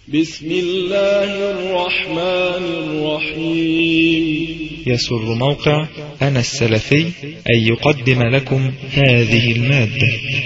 بسم الله الرحمن الرحيم يسر موقع أنا السلفي أن يقدم لكم هذه المادة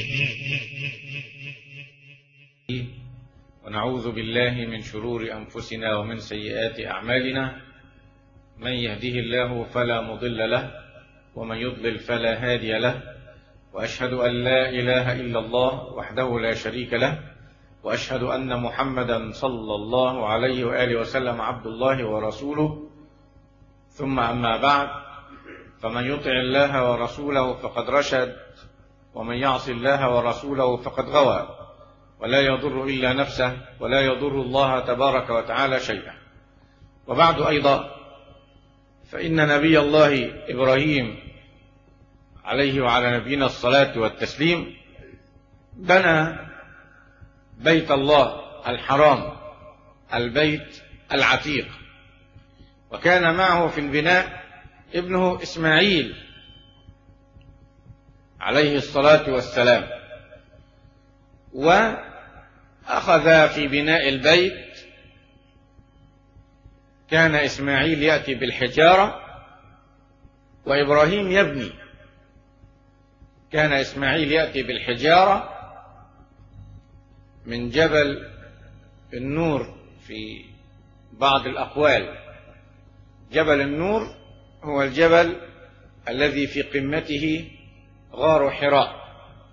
ونعوذ بالله من شرور أنفسنا ومن سيئات أعمالنا من يهده الله فلا مضل له ومن يضلل فلا هادي له وأشهد أن لا إله إلا الله وحده لا شريك له وأشهد أن محمدا صلى الله عليه وآله وسلم عبد الله ورسوله ثم أما بعد فمن يطع الله ورسوله فقد رشد ومن يعص الله ورسوله فقد غوى ولا يضر إلا نفسه ولا يضر الله تبارك وتعالى شيئا وبعد أيضا فإن نبي الله إبراهيم عليه وعلى نبينا الصلاة والتسليم بنى بيت الله الحرام البيت العتيق وكان معه في البناء ابنه إسماعيل عليه الصلاة والسلام وأخذ في بناء البيت كان إسماعيل يأتي بالحجارة وإبراهيم يبني كان إسماعيل يأتي بالحجارة من جبل النور في بعض الأقوال جبل النور هو الجبل الذي في قمته غار حراء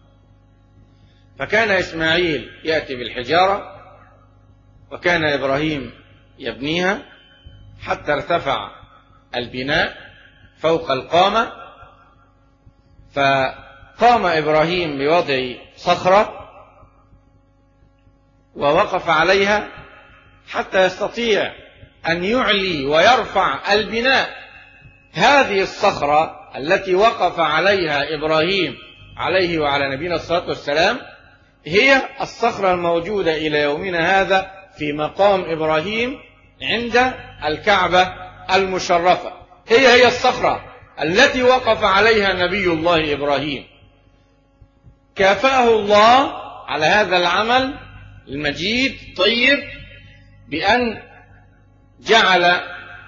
فكان إسماعيل يأتي بالحجارة وكان إبراهيم يبنيها حتى ارتفع البناء فوق القامة فقام إبراهيم بوضع صخرة ووقف عليها حتى يستطيع أن يعلي ويرفع البناء هذه الصخرة التي وقف عليها إبراهيم عليه وعلى نبينا الصلاة والسلام هي الصخرة الموجودة إلى يومنا هذا في مقام إبراهيم عند الكعبة المشرفة هي هي الصخرة التي وقف عليها نبي الله إبراهيم كافأه الله على هذا العمل المجيد طيب بأن جعل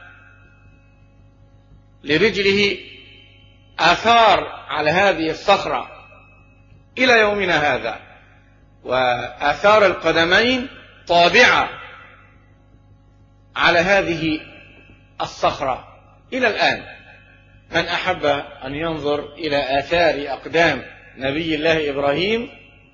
لرجله آثار على هذه الصخرة إلى يومنا هذا وآثار القدمين طابعة على هذه الصخرة إلى الآن من أحب أن ينظر إلى آثار أقدام نبي الله إبراهيم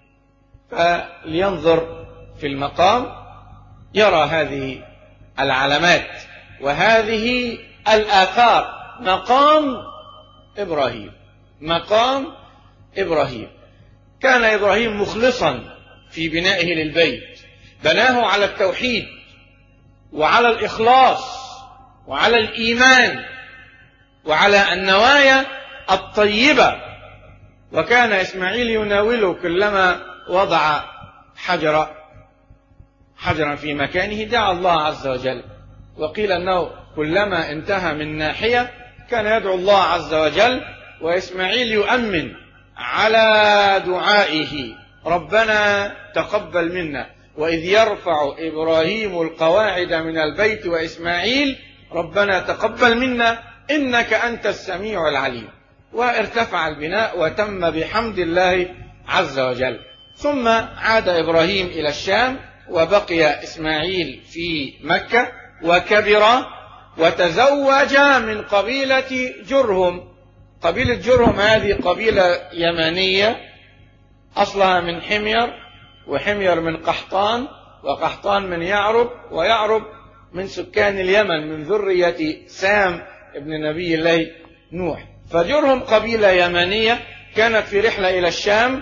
فلينظر في المقام يرى هذه العلامات وهذه الآثار مقام إبراهيم مقام إبراهيم كان إبراهيم مخلصا في بنائه للبيت بناه على التوحيد وعلى الإخلاص وعلى الإيمان وعلى النوايا الطيبة وكان إسماعيل يناوله كلما وضع حجر حجرا في مكانه دعا الله عز وجل وقيل أنه كلما انتهى من ناحية كان يدعو الله عز وجل وإسماعيل يؤمن على دعائه ربنا تقبل منا وإذ يرفع إبراهيم القواعد من البيت وإسماعيل ربنا تقبل منا إنك أنت السميع العليم وارتفع البناء وتم بحمد الله عز وجل ثم عاد إبراهيم إلى الشام وبقي إسماعيل في مكة وكبر وتزوج من قبيلة جرهم قبيلة جرهم هذه قبيلة يمانية أصلها من حمير وحمير من قحطان وقحطان من يعرب ويعرب من سكان اليمن من ذرية سام ابن نبي الله نوح فجرهم قبيلة يمانية كانت في رحلة إلى الشام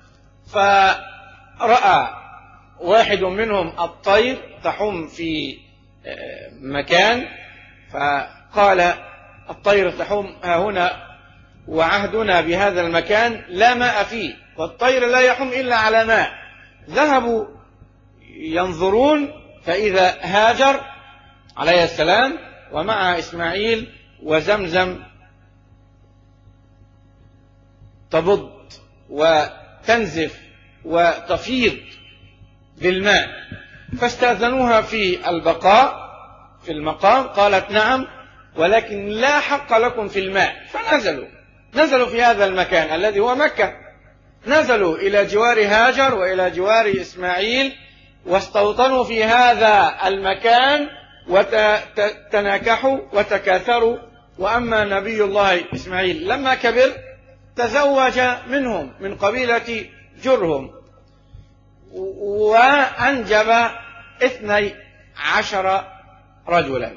فرأى واحد منهم الطير تحوم في مكان فقال الطير تحوم ها هنا وعهدنا بهذا المكان لا ماء فيه والطير لا يحوم إلا على ماء ذهبوا ينظرون فإذا هاجر عليه السلام ومع إسماعيل وزمزم تبض وتنزف وتفيض بالماء فاستأذنوها في البقاء في المقام قالت نعم ولكن لا حق لكم في الماء فنزلوا نزلوا في هذا المكان الذي هو مكة نزلوا إلى جوار هاجر وإلى جوار إسماعيل واستوطنوا في هذا المكان وتناكحوا وتكاثروا وأما نبي الله إسماعيل لما كبر تزوج منهم من قبيلة جرهم وأنجب اثني عشر رجلا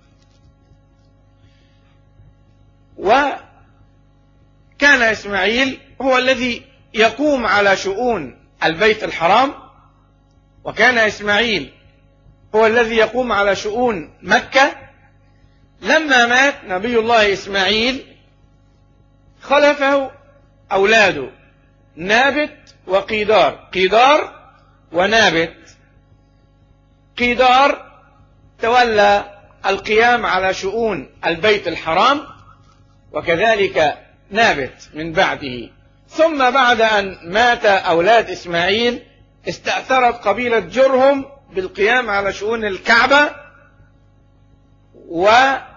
وكان إسماعيل هو الذي يقوم على شؤون البيت الحرام وكان إسماعيل هو الذي يقوم على شؤون مكة لما مات نبي الله إسماعيل خلفه أولاده نابت وقيدار قيدار ونابت قيدار تولى القيام على شؤون البيت الحرام وكذلك نابت من بعده ثم بعد أن مات أولاد إسماعيل استأثرت قبيلة جرهم بالقيام على شؤون الكعبة ومكة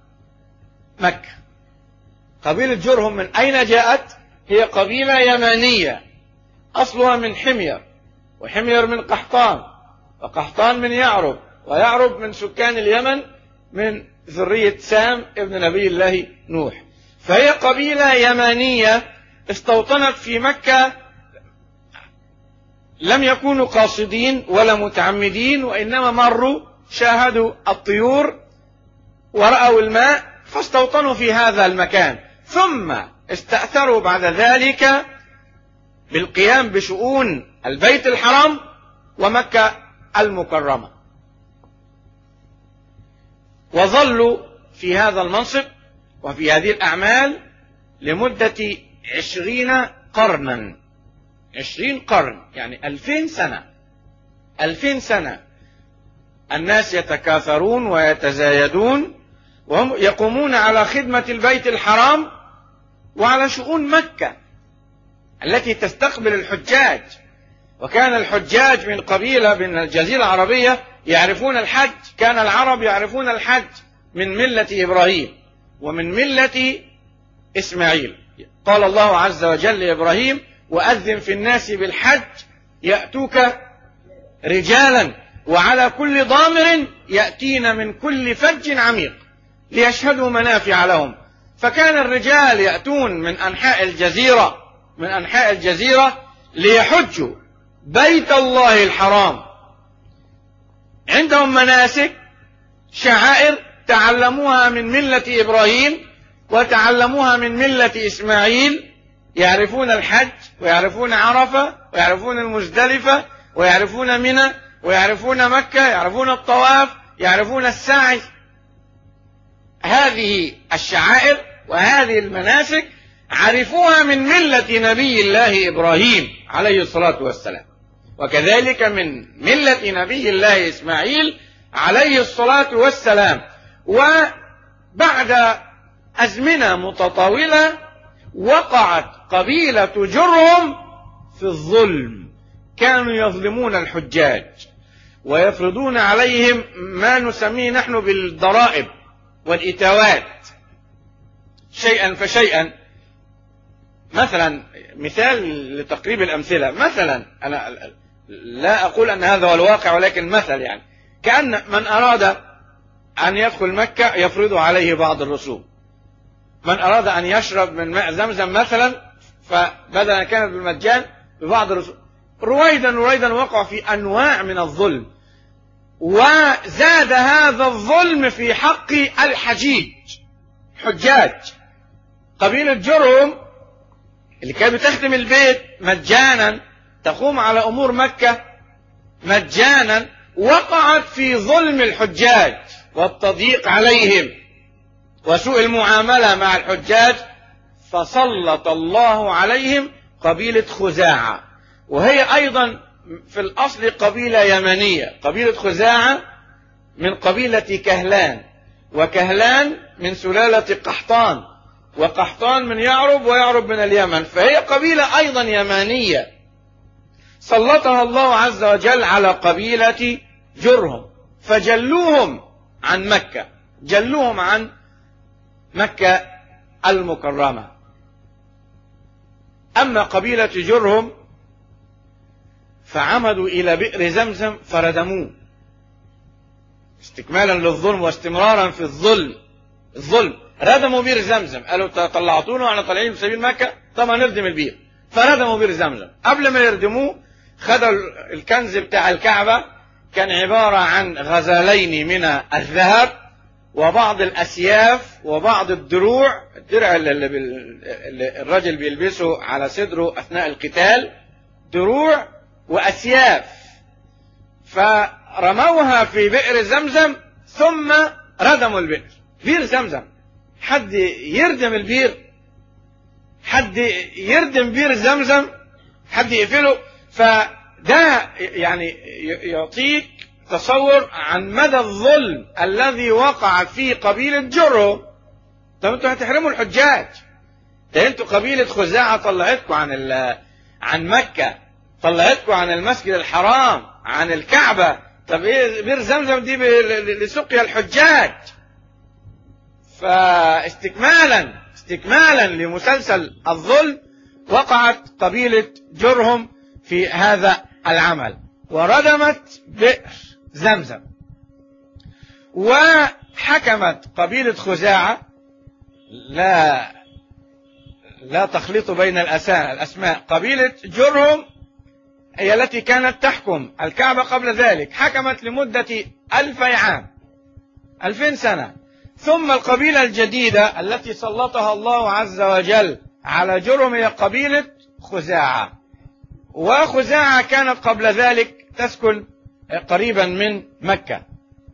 قبيلة جرهم من أين جاءت؟ هي قبيلة يمانية أصلها من حمير وحمير من قحطان وقحطان من يعرب ويعرب من سكان اليمن من ذرية سام ابن نبي الله نوح فهي قبيلة يمانية استوطنت في مكة لم يكونوا قاصدين ولا متعمدين وإنما مروا شاهدوا الطيور ورأوا الماء فاستوطنوا في هذا المكان ثم استأثروا بعد ذلك بالقيام بشؤون البيت الحرام ومكة المكرمة وظلوا في هذا المنصب وفي هذه الأعمال لمدة عشرين قرنا عشرين قرن يعني ألفين سنة ألفين سنة الناس يتكاثرون ويتزايدون وهم يقومون على خدمة البيت الحرام وعلى شؤون مكة التي تستقبل الحجاج وكان الحجاج من قبيلة من الجزيرة العربية يعرفون الحج كان العرب يعرفون الحج من ملة إبراهيم ومن ملة إسماعيل قال الله عز وجل لإبراهيم وأذن في الناس بالحج يأتوك رجالا وعلى كل ضامر يأتين من كل فج عميق ليشهدوا منافع لهم فكان الرجال يأتون من أنحاء الجزيرة من أنحاء الجزيرة ليحجوا بيت الله الحرام عندهم مناسك شعائر تعلموها من ملة إبراهيم وتعلموها من ملة إسماعيل يعرفون الحج ويعرفون عرفة ويعرفون المزدلفة ويعرفون منى ويعرفون مكة يعرفون الطواف يعرفون السعي هذه الشعائر وهذه المناسك عرفوها من ملة نبي الله إبراهيم عليه الصلاة والسلام وكذلك من ملة نبي الله إسماعيل عليه الصلاة والسلام وبعد أزمنة متطاولة وقعت قبيلة جرهم في الظلم كانوا يظلمون الحجاج ويفرضون عليهم ما نسميه نحن بالضرائب والإتاوات شيئا فشيئا مثلا مثال لتقريب الأمثلة مثلا أنا لا أقول أن هذا هو الواقع ولكن مثل يعني كأن من أراد أن يدخل مكة يفرض عليه بعض الرسوم من أراد أن يشرب من ماء زمزم مثلا فبدل كانت بالمجان ببعض الرسوم رويدا رويدا وقع في أنواع من الظلم وزاد هذا الظلم في حق الحجيج حجاج قبيلة جرهم اللي كانت بتخدم البيت مجانا تقوم على أمور مكة مجانا وقعت في ظلم الحجاج والتضييق عليهم وسوء المعاملة مع الحجاج فسلط الله عليهم قبيلة خزاعة وهي أيضا في الأصل قبيلة يمنية قبيلة خزاعة من قبيلة كهلان وكهلان من سلالة قحطان وقحطان من يعرب ويعرب من اليمن فهي قبيلة أيضا يمانية سلطها الله عز وجل على قبيلة جرهم فجلوهم عن مكة جلوهم عن مكة المكرمة أما قبيلة جرهم فعمدوا إلى بئر زمزم فردموه استكمالا للظلم واستمرارا في الظلم الظلم ردموا بئر زمزم قالوا طلعتونا واحنا طالعين في سبيل مكة طبعا نردم البئر فردموا بئر زمزم قبل ما يردموه خدوا الكنز بتاع الكعبة كان عبارة عن غزالين من الذهب وبعض الأسياف وبعض الدروع الدرع اللي اللي الراجل بيلبسه على صدره أثناء القتال دروع وأسياف فرموها في بئر زمزم ثم ردموا البئر بئر زمزم حد يردم البير حد يردم بير زمزم حد يقفله فده يعني يعطيك تصور عن مدى الظلم الذي وقع في قبيلة جرو طب انتوا هتحرموا الحجاج ده انتوا قبيلة خزاعة طلعتكم عن عن مكة طلعتكم عن المسجد الحرام عن الكعبة طب ايه بير زمزم دي لسقيا الحجاج فاستكمالا استكمالا لمسلسل الظلم وقعت قبيلة جرهم في هذا العمل وردمت بئر زمزم وحكمت قبيلة خزاعة لا لا تخليط بين الأسماء قبيلة جرهم هي التي كانت تحكم الكعبة قبل ذلك حكمت لمدة ألفي عام ألفين سنة ثم القبيلة الجديدة التي سلطها الله عز وجل على جرم هي قبيلة خزاعة وخزاعة كانت قبل ذلك تسكن قريبا من مكة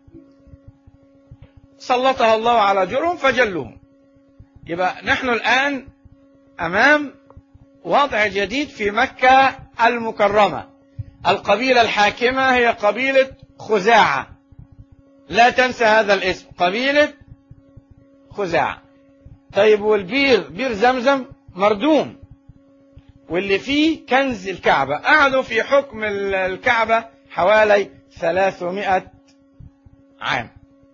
سلطها الله على جرم فجلوهم يبقى نحن الآن أمام وضع جديد في مكة المكرمة القبيلة الحاكمة هي قبيلة خزاعة لا تنسى هذا الاسم قبيلة خزاعة طيب والبير بير زمزم مردوم واللي فيه كنز الكعبة قعدوا في حكم الكعبة حوالي 300 عام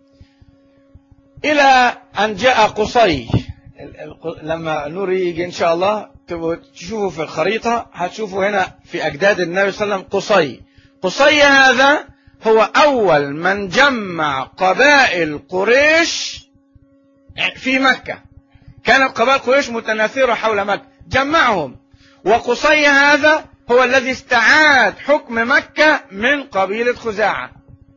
إلى أن جاء قصي لما نور يجي إن شاء الله تشوفوا في الخريطة هتشوفوا هنا في أجداد النبي صلى الله عليه وسلم قصي قصي هذا هو أول من جمع قبائل قريش في مكة كانت قبائل قريش متناثرة حول مكة جمعهم وقصي هذا هو الذي استعاد حكم مكة من قبيلة خزاعة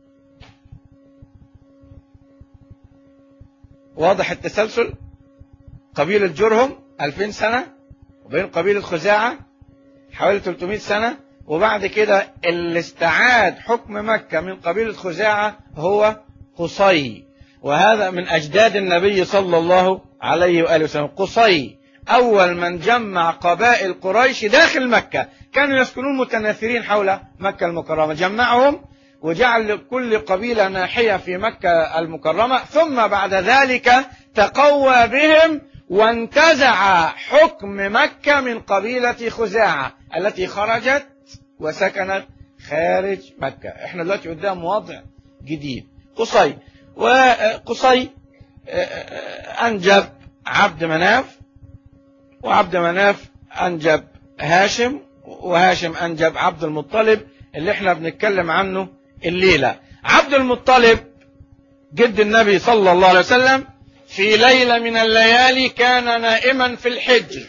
واضح التسلسل قبيلة جرهم 2000 سنة وبين قبيلة خزاعة حوالي 300 سنة وبعد كده اللي استعاد حكم مكة من قبيلة خزاعة هو قصي وهذا من أجداد النبي صلى الله عليه وآله وسلم قصي أول من جمع قبائل قريش داخل مكة كانوا يسكنون متناثرين حول مكة المكرمة جمعهم وجعل لكل قبيلة ناحية في مكة المكرمة ثم بعد ذلك تقوى بهم وانتزع حكم مكة من قبيلة خزاعة التي خرجت وسكنت خارج مكة احنا دلوقتي قدام وضع جديد قصي وقصي أنجب عبد مناف وعبد مناف أنجب هاشم وهاشم أنجب عبد المطلب اللي احنا بنتكلم عنه الليلة عبد المطلب جد النبي صلى الله عليه وسلم في ليلة من الليالي كان نائما في الحجر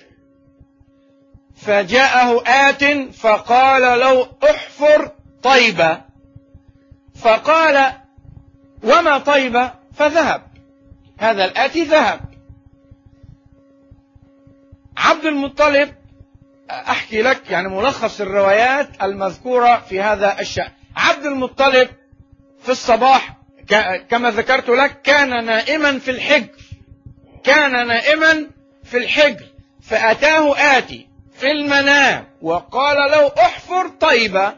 فجاءه آت فقال له احفر طيبة فقال وما طيبة فذهب هذا الآتي ذهب عبد المطلب أحكي لك يعني ملخص الروايات المذكورة في هذا الشأن عبد المطلب في الصباح كما ذكرت لك كان نائما في الحجر كان نائما في الحجر فأتاه آتي في المنام وقال له احفر طيبة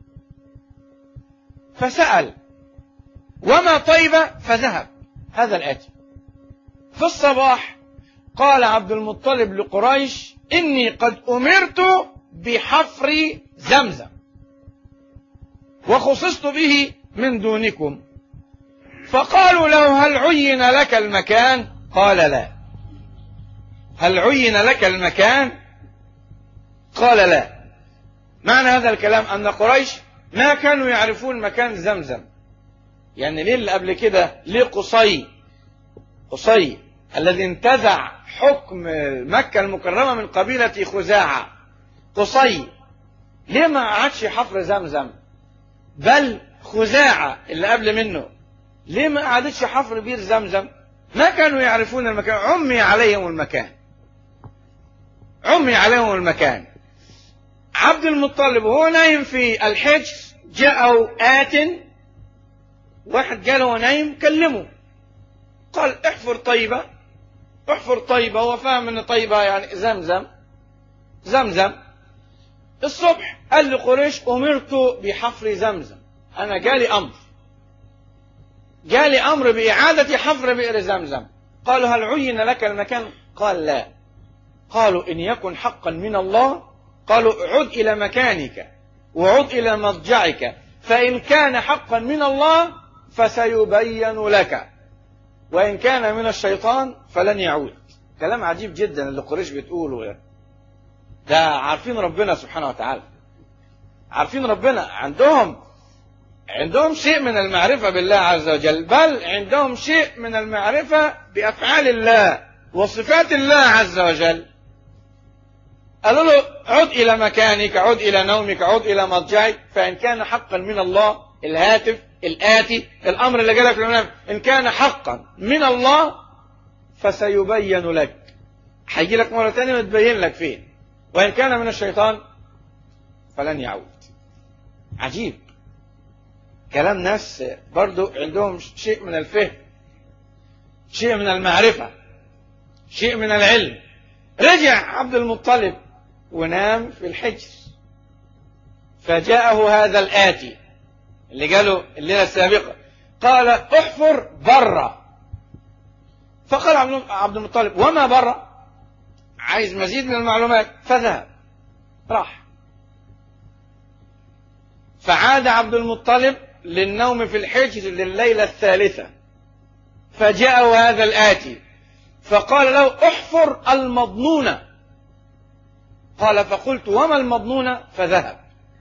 فسأل وما طيبة فذهب هذا الآتي في الصباح قال عبد المطلب لقريش إني قد أمرت بحفر زمزم وخصصت به من دونكم فقالوا له هل عين لك المكان قال لا هل عين لك المكان قال لا معنى هذا الكلام أن قريش ما كانوا يعرفون مكان زمزم يعني ليه اللي قبل كده ليه قصي قصي الذي انتزع حكم مكة المكرمة من قبيلة خزاعة قصي ليه ما قعدش حفر زمزم بل خزاعة اللي قبل منه ليه ما قعدتش حفر بير زمزم ما كانوا يعرفون المكان عمي عليهم المكان عمي عليهم المكان عبد المطلب وهو نايم في الحجر جاءه آت واحد جاله وهو نايم كلمه قال احفر طيبة احفر طيبة هو فاهم ان طيبة يعني زمزم زمزم الصبح قال لقريش امرت بحفر زمزم انا جالي امر جالي امر باعادة حفر بئر زمزم قالوا هل عين لك المكان قال لا قالوا ان يكن حقا من الله قالوا عد الى مكانك وعد الى مضجعك فان كان حقا من الله فسيبين لك وإن كان من الشيطان فلن يعود كلام عجيب جدا اللي قريش بتقوله يعني. ده عارفين ربنا سبحانه وتعالى عارفين ربنا عندهم عندهم شيء من المعرفة بالله عز وجل بل عندهم شيء من المعرفة بأفعال الله وصفات الله عز وجل قالوا له عد إلى مكانك عد إلى نومك عد إلى مضجعك فإن كان حقا من الله الهاتف الآتي الأمر اللي جالك في المنام إن كان حقا من الله فسيبين لك هيجي لك مرة تانية وتبين لك فين وإن كان من الشيطان فلن يعود عجيب كلام ناس برضو عندهم شيء من الفهم شيء من المعرفة شيء من العلم رجع عبد المطلب ونام في الحجر فجاءه هذا الآتي اللي قاله الليلة السابقة قال احفر برا فقال عبد المطلب وما برا عايز مزيد من المعلومات فذهب راح فعاد عبد المطلب للنوم في الحجر لليلة الثالثة فجاءه هذا الآتي فقال له احفر المضنونة قال فقلت وما المضنونة فذهب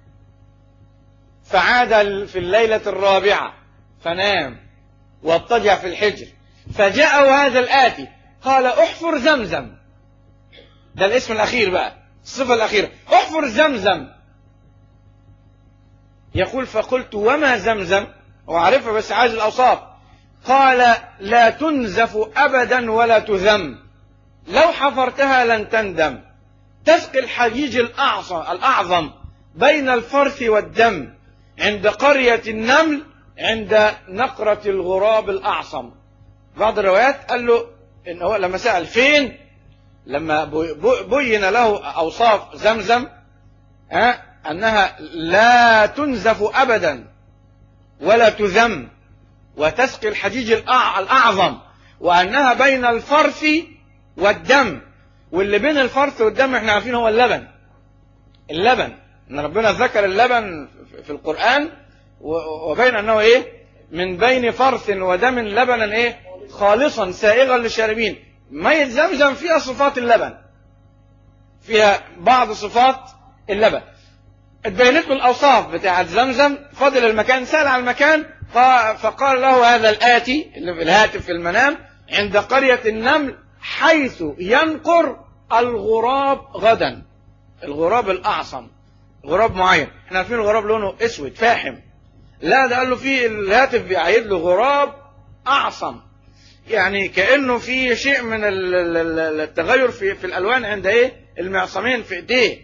فعاد في الليلة الرابعة فنام واضطجع في الحجر فجاءه هذا الآتي قال احفر زمزم ده الاسم الأخير بقى الصفة الأخيرة احفر زمزم يقول فقلت وما زمزم هو عارفها بس عايز الأوصاف قال لا تنزف أبدا ولا تذم لو حفرتها لن تندم تسقي الحجيج الأعظم, الأعظم بين الفرث والدم عند قرية النمل عند نقرة الغراب الأعصم بعض الروايات قال له إن هو لما سأل فين لما بين له أوصاف زمزم ها أنها لا تنزف أبدا ولا تذم وتسقي الحجيج الأعظم وأنها بين الفرث والدم واللي بين الفرث والدم احنا عارفين هو اللبن اللبن ان ربنا ذكر اللبن في القرآن وبين انه ايه من بين فرث ودم لبنا ايه خالصا سائغا للشاربين مية زمزم فيها صفات اللبن فيها بعض صفات اللبن اتبينت له الاوصاف بتاعت زمزم فضل المكان سال على المكان فقال له هذا الاتي اللي في الهاتف في المنام عند قرية النمل حيث ينقر الغراب غدا الغراب الاعصم غراب معين احنا عارفين الغراب لونه اسود فاحم لا ده قال له في الهاتف بيعيد له غراب اعصم يعني كانه في شيء من التغير في في الالوان عند ايه المعصمين في ايديه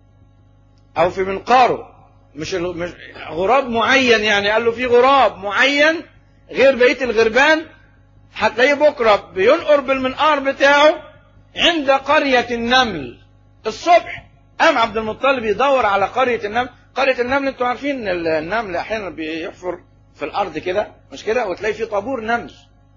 او في منقاره مش مش غراب معين يعني قال له في غراب معين غير بقيه الغربان هتلاقيه بكره بينقر بالمنقار بتاعه عند قريه النمل الصبح قام عبد المطلب يدور على قرية النمل قرية النمل انتوا عارفين النمل احيانا بيحفر في الارض كده مش كده وتلاقي في طابور نمل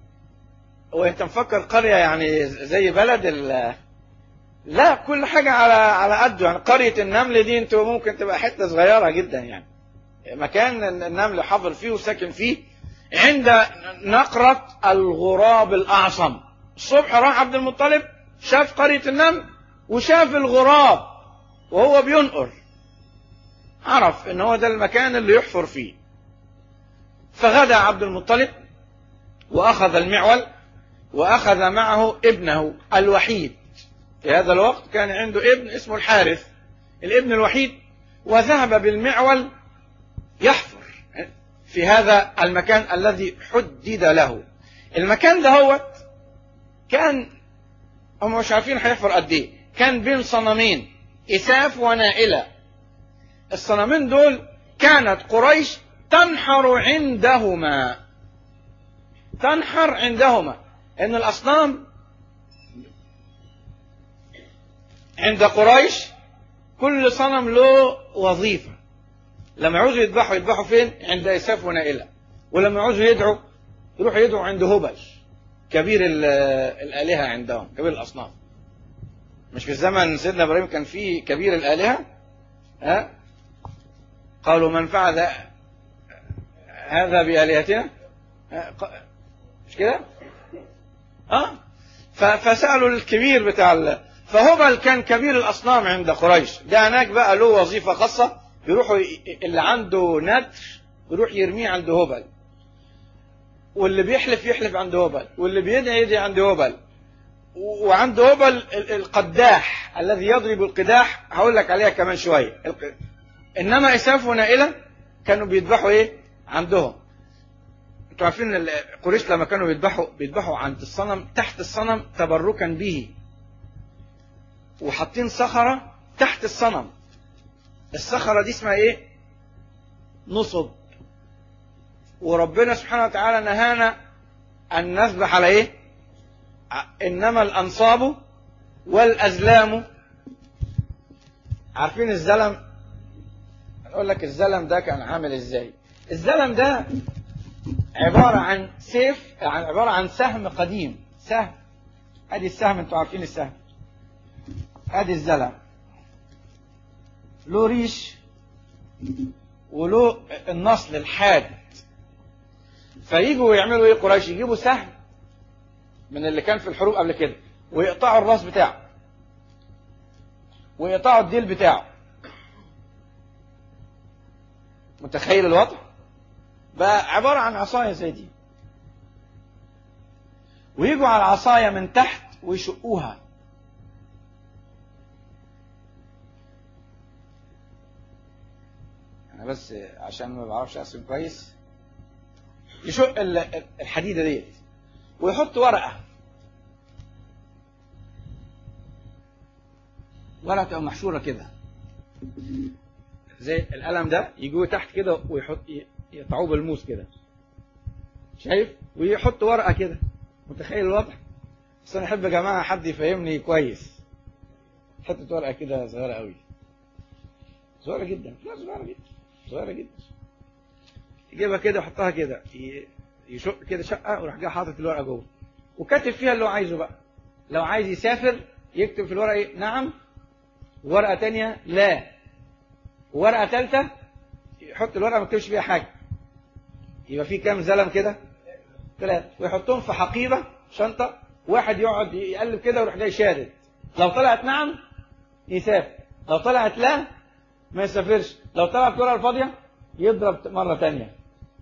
وانت مفكر قرية يعني زي بلد ال لا كل حاجة على على قده يعني قرية النمل دي انتوا ممكن تبقى حتة صغيرة جدا يعني مكان النمل حضر فيه وساكن فيه عند نقرة الغراب الأعصم الصبح راح عبد المطلب شاف قرية النمل وشاف الغراب وهو بينقر عرف ان هو ده المكان اللي يحفر فيه فغدا عبد المطلب واخذ المعول واخذ معه ابنه الوحيد في هذا الوقت كان عنده ابن اسمه الحارث الابن الوحيد وذهب بالمعول يحفر في هذا المكان الذي حدد له المكان ده هو كان هم مش عارفين هيحفر قد ايه كان بين صنمين إساف ونائلة الصنمين دول كانت قريش تنحر عندهما تنحر عندهما ان الاصنام عند قريش كل صنم له وظيفة لما يعوزوا يذبحوا يذبحوا فين عند إساف ونائلة ولما يعوزوا يدعوا يروحوا يدعوا عند هبل كبير ال- الآلهة عندهم كبير الأصنام مش في الزمن سيدنا إبراهيم كان فيه كبير الآلهة ها قالوا من فعل هذا بآلهتنا ها؟ ق- مش كده اه ف- فسألوا الكبير بتاع ال... فهبل كان كبير الأصنام عند قريش ده هناك بقى له وظيفة خاصة بيروحوا ي... اللي عنده ندر يروح يرميه عند هبل واللي بيحلف يحلف عند هبل واللي بيدعي يدعي عند هبل و- وعند هبل ال- القداح الذي يضرب القداح هقول لك عليها كمان شوية الق- إنما إساف ونائلة كانوا بيذبحوا إيه عندهم انتوا عارفين ال- قريش لما كانوا بيذبحوا بيذبحوا عند الصنم تحت الصنم تبركا به وحاطين صخرة تحت الصنم الصخرة دي اسمها ايه نصب وربنا سبحانه وتعالى نهانا أن نذبح على ايه ع- إنما الأنصاب والأزلام عارفين الزلم أقول لك الزلم ده كان عامل ازاي الزلم ده عبارة عن سيف عن عبارة عن سهم قديم سهم ادي السهم انتوا عارفين السهم ادي الزلم له ريش وله النصل الحاد فيجوا يعملوا ايه قريش يجيبوا سهم من اللي كان في الحروب قبل كده ويقطعوا الراس بتاعه ويقطعوا الديل بتاعه متخيل الوضع بقى عبارة عن عصاية زي دي ويجوا على العصاية من تحت ويشقوها أنا بس عشان ما بعرفش أرسم كويس يشق ال- الحديدة ديت ويحط ورقة ورقة تبقى محشورة كده زي القلم ده يجوا تحت كده ويحط يقطعوه بالموس كده شايف ويحط ورقه كده متخيل الوضع بس انا احب يا جماعه حد يفهمني كويس حته ورقه كده صغيره قوي صغيره جدا لا صغيره جدا صغيره جدا يجيبها كده يحطها كده ي- يشق كده شقه ويروح جاي حاطط الورقه جوه وكاتب فيها اللي هو عايزه بقى لو عايز يسافر يكتب في الورقه ايه نعم ورقه تانية لا ورقه ثالثه يحط الورقه ما يكتبش فيها حاجه يبقى في كام زلم كده ثلاثة ويحطهم في حقيبة شنطة واحد يقعد يقلب كده ويروح جاي شادد لو طلعت نعم يسافر لو طلعت لا ما يسافرش لو طلعت الورقة الفاضية يضرب مرة تانية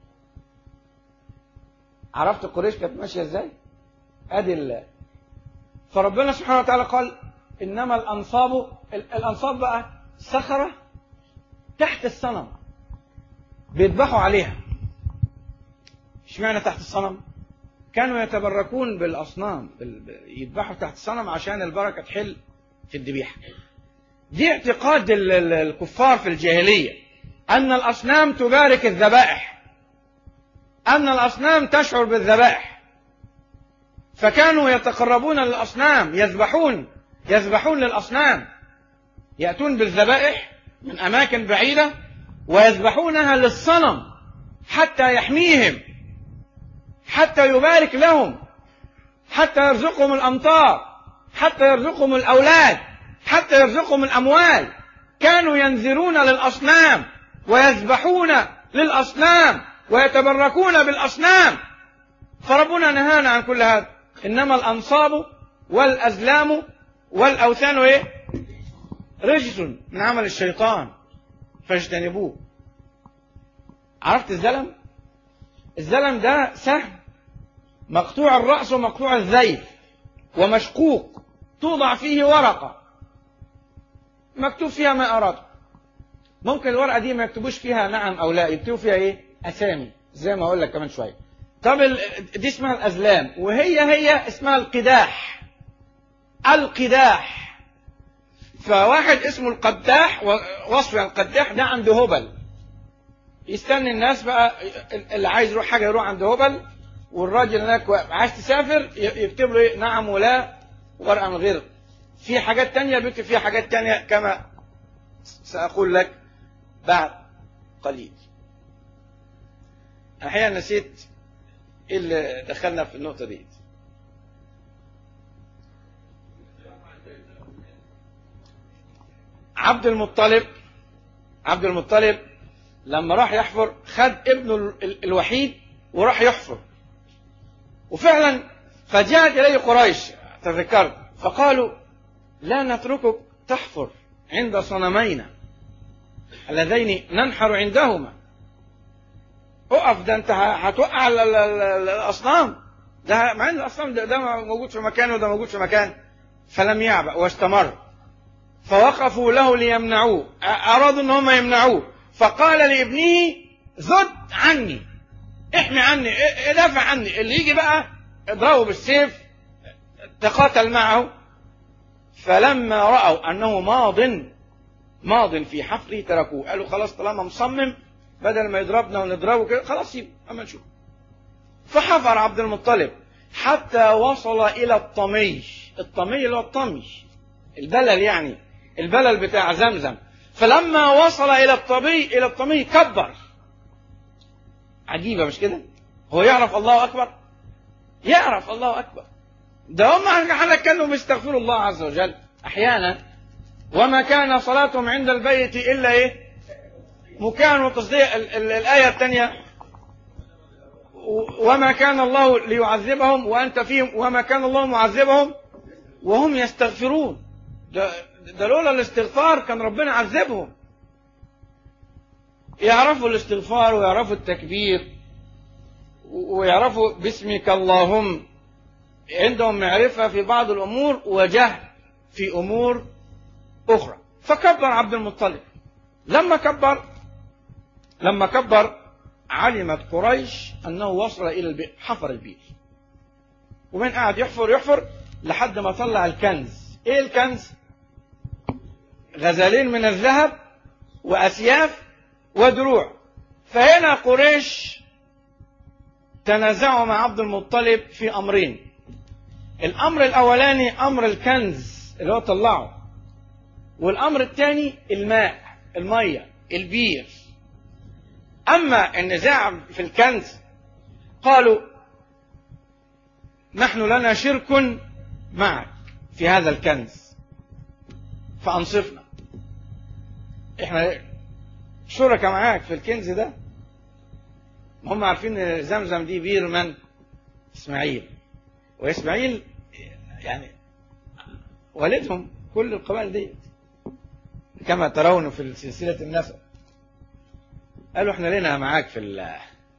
عرفت قريش كانت ماشية ازاي ادي ال فربنا سبحانه وتعالى قال انما الانصاب ال- الانصاب بقى صخرة تحت الصنم بيذبحوا عليها اشمعنى تحت الصنم كانوا يتبركون بالاصنام بال- ب- يذبحوا تحت الصنم عشان البركه تحل في الذبيحه دي اعتقاد ال- ال- الكفار في الجاهليه ان الاصنام تبارك الذبائح ان الاصنام تشعر بالذبائح فكانوا يتقربون للاصنام يذبحون يذبحون للاصنام ياتون بالذبائح من اماكن بعيده ويذبحونها للصنم حتى يحميهم حتى يبارك لهم حتى يرزقهم الامطار حتى يرزقهم الاولاد حتى يرزقهم الاموال كانوا ينذرون للاصنام ويذبحون للأصنام ويتبركون بالأصنام فربنا نهانا عن كل هذا إنما الأنصاب والأزلام والأوثان إيه؟ رجس من عمل الشيطان فاجتنبوه عرفت الزلم؟ الزلم ده سهم مقطوع الرأس ومقطوع الذيل ومشقوق توضع فيه ورقة مكتوب فيها ما أراد ممكن الورقة دي ما يكتبوش فيها نعم أو لا يكتبوا فيها إيه أسامي زي ما أقول لك كمان شوية طب ال- دي اسمها الأزلام وهي هي اسمها القداح القداح فواحد اسمه القداح وصف القداح ده عند هبل يستني الناس بقى اللي عايز يروح حاجة يروح عند هبل والراجل هناك عايز تسافر يكتب له إيه؟ نعم ولا ورقة من غير في حاجات تانية بيكتب فيها حاجات تانية كما سأقول لك بعد قليل أحيانا نسيت إيه اللي دخلنا في النقطة دي عبد المطلب عبد المطلب لما راح يحفر خد ابنه ال- الوحيد وراح يحفر وفعلا فجاءت إليه قريش تذكرت فقالوا لا نتركك تحفر عند صنمينا اللذين ننحر عندهما اقف ده انت ه- هتوقع ال- ال- ال- الاصنام ده مع ان الاصنام ده, ده موجود في مكان وده موجود في مكان فلم يعبأ واستمر فوقفوا له ليمنعوه أ- ارادوا ان هم يمنعوه فقال لابنه زد عني احمي عني ا- دافع عني اللي يجي بقى اضربه بالسيف تقاتل معه فلما رأوا أنه ماض ماض في حفره تركوه قالوا خلاص طالما مصمم بدل ما يضربنا ونضربه كده خلاص يبقى أما نشوف فحفر عبد المطلب حتى وصل إلى الطمي الطمي اللي هو الطمي البلل يعني البلل بتاع زمزم فلما وصل إلى الطمي إلى الطمي كبر عجيبة مش كده هو يعرف الله أكبر يعرف الله أكبر ده هم احنا كانوا بيستغفروا الله عز وجل احيانا وما كان صلاتهم عند البيت الا ايه مكان وتصديق ال- ال- الايه الثانيه و- وما كان الله ليعذبهم وانت فيهم وما كان الله معذبهم وهم يستغفرون ده, ده لولا الاستغفار كان ربنا عذبهم يعرفوا الاستغفار ويعرفوا التكبير و- ويعرفوا باسمك اللهم عندهم معرفة في بعض الأمور وجهل في أمور أخرى فكبر عبد المطلب لما كبر لما كبر علمت قريش أنه وصل إلى البئر حفر البئر ومن قاعد يحفر يحفر لحد ما طلع الكنز إيه الكنز غزالين من الذهب وأسياف ودروع فهنا قريش تنازعوا مع عبد المطلب في أمرين الامر الاولاني امر الكنز اللي هو طلعه والامر الثاني الماء الميه البير اما النزاع في الكنز قالوا نحن لنا شرك معك في هذا الكنز فانصفنا احنا شركة معاك في الكنز ده هم عارفين ان زمزم دي بير من اسماعيل واسماعيل يعني والدهم كل القبائل دي كما ترون في سلسلة النسب قالوا احنا لنا معاك في ال